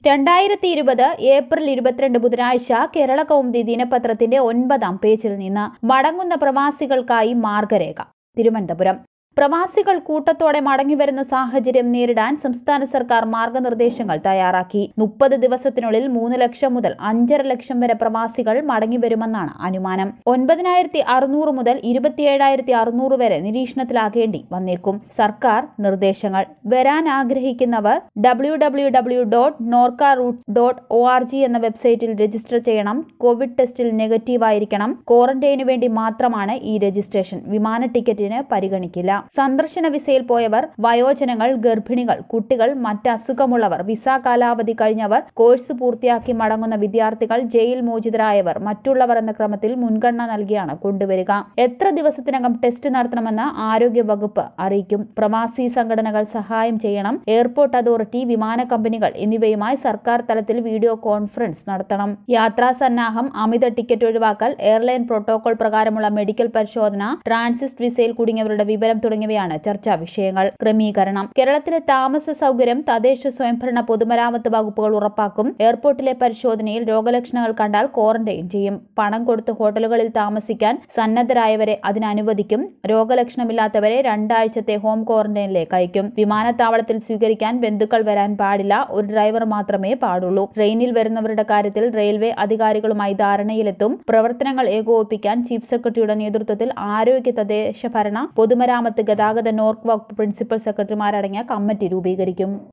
രണ്ടായിരത്തി ഇരുപത് ഏപ്രിൽ ഇരുപത്തിരണ്ട് ബുധനാഴ്ച കേരള കൗമുദി ദിനപത്രത്തിന്റെ ഒൻപതാം പേജിൽ നിന്ന് മടങ്ങുന്ന പ്രവാസികൾക്കായി മാർഗരേഖ തിരുവനന്തപുരം പ്രവാസികൾ കൂട്ടത്തോടെ മടങ്ങിവരുന്ന സാഹചര്യം നേരിടാൻ സംസ്ഥാന സർക്കാർ മാർഗനിർദ്ദേശങ്ങൾ തയ്യാറാക്കി മുപ്പത് ദിവസത്തിനുള്ളിൽ മൂന്ന് ലക്ഷം മുതൽ അഞ്ചര ലക്ഷം വരെ പ്രവാസികൾ മടങ്ങിവരുമെന്നാണ് അനുമാനം ഒൻപതിനായിരത്തി അറുന്നൂറ് മുതൽ ഇരുപത്തിയേഴായിരത്തി അറുന്നൂറ് വരെ നിരീക്ഷണത്തിലാകേണ്ടി വന്നേക്കും സർക്കാർ നിർദ്ദേശങ്ങൾ വരാൻ ആഗ്രഹിക്കുന്നവർ W W W dot Norka root dot O R G എന്ന വെബ്സൈറ്റിൽ രജിസ്റ്റർ ചെയ്യണം കോവിഡ് ടെസ്റ്റിൽ നെഗറ്റീവ് ആയിരിക്കണം ക്വാറന്റൈനു വേണ്ടി മാത്രമാണ് ഈ രജിസ്ട്രേഷൻ വിമാന ടിക്കറ്റിന് പരിഗണിക്കില്ല സന്ദർശന വിസയിൽ പോയവർ വയോജനങ്ങൾ ഗർഭിണികൾ കുട്ടികൾ മറ്റ് അസുഖമുള്ളവർ വിസ കാലാവധി കഴിഞ്ഞവർ കോഴ്സ് പൂർത്തിയാക്കി മടങ്ങുന്ന വിദ്യാർത്ഥികൾ ജയിൽ മോചിതരായവർ മറ്റുള്ളവർ എന്ന ക്രമത്തിൽ മുൻഗണന നൽകിയാണ് കൊണ്ടുവരിക എത്ര ദിവസത്തിനകം ടെസ്റ്റ് നടത്തണമെന്ന് ആരോഗ്യ വകുപ്പ് അറിയിക്കും പ്രവാസി സംഘടനകൾ സഹായം ചെയ്യണം എയർപോർട്ട് അതോറിറ്റി വിമാന കമ്പനികൾ എന്നിവയുമായി സർക്കാർ തലത്തിൽ വീഡിയോ കോൺഫറൻസ് നടത്തണം യാത്രാ സന്നാഹം അമിത ടിക്കറ്റ് ഒഴിവാക്കൽ എയർലൈൻ പ്രോട്ടോകോൾ പ്രകാരമുള്ള മെഡിക്കൽ പരിശോധന ട്രാൻസിസ്റ്റ് വിസയിൽ കുടുങ്ങിയവരുടെ വിവരം തുടങ്ങിയവയാണ് ചർച്ചാ വിഷയങ്ങൾ ക്രമീകരണം കേരളത്തിലെ താമസ സൗകര്യം തദ്ദേശ സ്വയംഭരണ പൊതുമരാമത്ത് വകുപ്പുകൾ ഉറപ്പാക്കും എയർപോർട്ടിലെ പരിശോധനയിൽ രോഗലക്ഷണങ്ങൾ കണ്ടാൽ ക്വാറന്റൈൻ ചെയ്യും പണം കൊടുത്ത് ഹോട്ടലുകളിൽ താമസിക്കാൻ സന്നദ്ധരായവരെ അതിനനുവദിക്കും രോഗലക്ഷണമില്ലാത്തവരെ രണ്ടാഴ്ചത്തെ ഹോം ക്വാറന്റൈനിലേക്ക് അയക്കും വിമാനത്താവളത്തിൽ സ്വീകരിക്കാൻ ബന്ധുക്കൾ വരാൻ പാടില്ല ഒരു ഡ്രൈവർ മാത്രമേ പാടുള്ളൂ ട്രെയിനിൽ വരുന്നവരുടെ കാര്യത്തിൽ റെയിൽവേ അധികാരികളുമായി ധാരണയിലെത്തും പ്രവർത്തനങ്ങൾ ഏകോപിപ്പിക്കാൻ ചീഫ് സെക്രട്ടറിയുടെ നേതൃത്വത്തിൽ ആരോഗ്യ തദ്ദേശ ഭരണ പൊതുമരാമത്ത് ഗതാഗത നോർക്ക് വകുപ്പ് പ്രിൻസിപ്പൽ സെക്രട്ടറിമാരടങ്ങിയ കമ്മിറ്റി രൂപീകരിക്കും